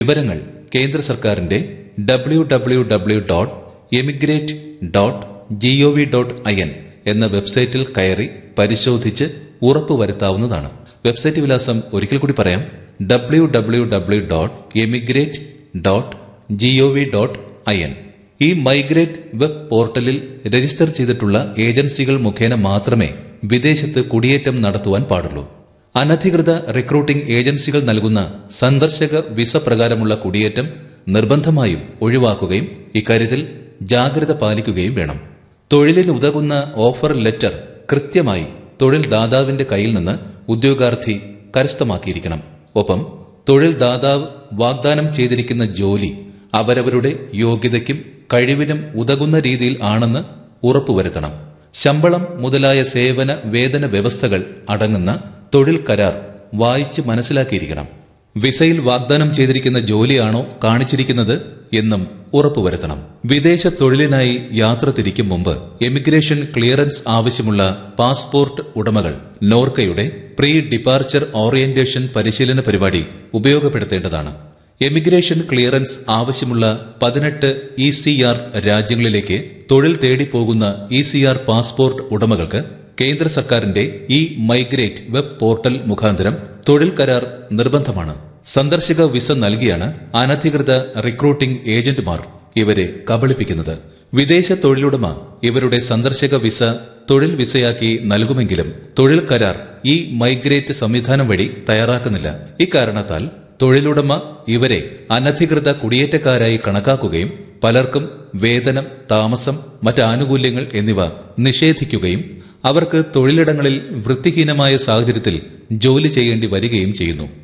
വിവരങ്ങൾ കേന്ദ്ര സർക്കാരിന്റെ W W W dot emigrate dot GOV dot I N എന്ന വെബ്സൈറ്റിൽ കയറി പരിശോധിച്ച് ഉറപ്പുവരുത്താവുന്നതാണ് വെബ്സൈറ്റ് വിലാസം ഒരിക്കൽ കൂടി പറയാം W W W dot emigrate dot GOV dot I N emigrate web പോർട്ടലിൽ രജിസ്റ്റർ ചെയ്തിട്ടുള്ള ഏജൻസികൾ മുഖേന മാത്രമേ വിദേശത്ത് കുടിയേറ്റം നടത്തുവാൻ പാടുള്ളൂ അനധികൃത റിക്രൂട്ടിംഗ് ഏജൻസികൾ നൽകുന്ന സന്ദർശക വിസ പ്രകാരമുള്ള കുടിയേറ്റം നിർബന്ധമായും ഒഴിവാക്കുകയും ഇക്കാര്യത്തിൽ ജാഗ്രത പാലിക്കുകയും വേണം തൊഴിലിന് ഉതകുന്ന ഓഫർ ലെറ്റർ കൃത്യമായി തൊഴിൽ ദാതാവിന്റെ കയ്യിൽ നിന്ന് ഉദ്യോഗാർത്ഥി കരസ്ഥമാക്കിയിരിക്കണം ഒപ്പം തൊഴിൽ ദാതാവ് വാഗ്ദാനം ചെയ്തിരിക്കുന്ന ജോലി അവരവരുടെ യോഗ്യതയ്ക്കും കഴിവിനും ഉതകുന്ന രീതിയിൽ ആണെന്ന് ഉറപ്പുവരുത്തണം ശമ്പളം മുതലായ സേവന വേതന വ്യവസ്ഥകൾ അടങ്ങുന്ന തൊഴിൽ കരാർ വായിച്ച് മനസ്സിലാക്കിയിരിക്കണം വിസയിൽ വാഗ്ദാനം ചെയ്തിരിക്കുന്ന ജോലിയാണോ കാണിച്ചിരിക്കുന്നത് എന്നും ഉറപ്പുവരുത്തണം വിദേശ തൊഴിലിനായി യാത്ര തിരിക്കും മുമ്പ് എമിഗ്രേഷൻ ക്ലിയറൻസ് ആവശ്യമുള്ള പാസ്പോർട്ട് ഉടമകൾ നോർക്കയുടെ പ്രീ ഡിപ്പാർച്ചർ ഓറിയന്റേഷൻ പരിശീലന പരിപാടി ഉപയോഗപ്പെടുത്തേണ്ടതാണ് എമിഗ്രേഷൻ ക്ലിയറൻസ് ആവശ്യമുള്ള പതിനെട്ട് ഇ സി ആർ രാജ്യങ്ങളിലേക്ക് തൊഴിൽ തേടി പോകുന്ന ഇ സി ആർ പാസ്പോർട്ട് ഉടമകൾക്ക് കേന്ദ്ര സർക്കാരിന്റെ ഈ മൈഗ്രേറ്റ് വെബ് പോർട്ടൽ മുഖാന്തരം തൊഴിൽ കരാർ നിർബന്ധമാണ് സന്ദർശക വിസ നൽകിയാണ് അനധികൃത റിക്രൂട്ടിംഗ് ഏജന്റുമാർ ഇവരെ കബളിപ്പിക്കുന്നത് വിദേശ തൊഴിലുടമ ഇവരുടെ സന്ദർശക വിസ തൊഴിൽ വിസയാക്കി നൽകുമെങ്കിലും തൊഴിൽ കരാർ ഈ മൈഗ്രേറ്റ് സംവിധാനം വഴി തയ്യാറാക്കുന്നില്ല ഇക്കാരണത്താൽ തൊഴിലുടമ ഇവരെ അനധികൃത കുടിയേറ്റക്കാരായി കണക്കാക്കുകയും പലർക്കും വേതനം താമസം മറ്റ് ആനുകൂല്യങ്ങൾ എന്നിവ നിഷേധിക്കുകയും അവർക്ക് തൊഴിലിടങ്ങളിൽ വൃത്തിഹീനമായ സാഹചര്യത്തിൽ ജോലി ചെയ്യേണ്ടി വരികയും ചെയ്യുന്നു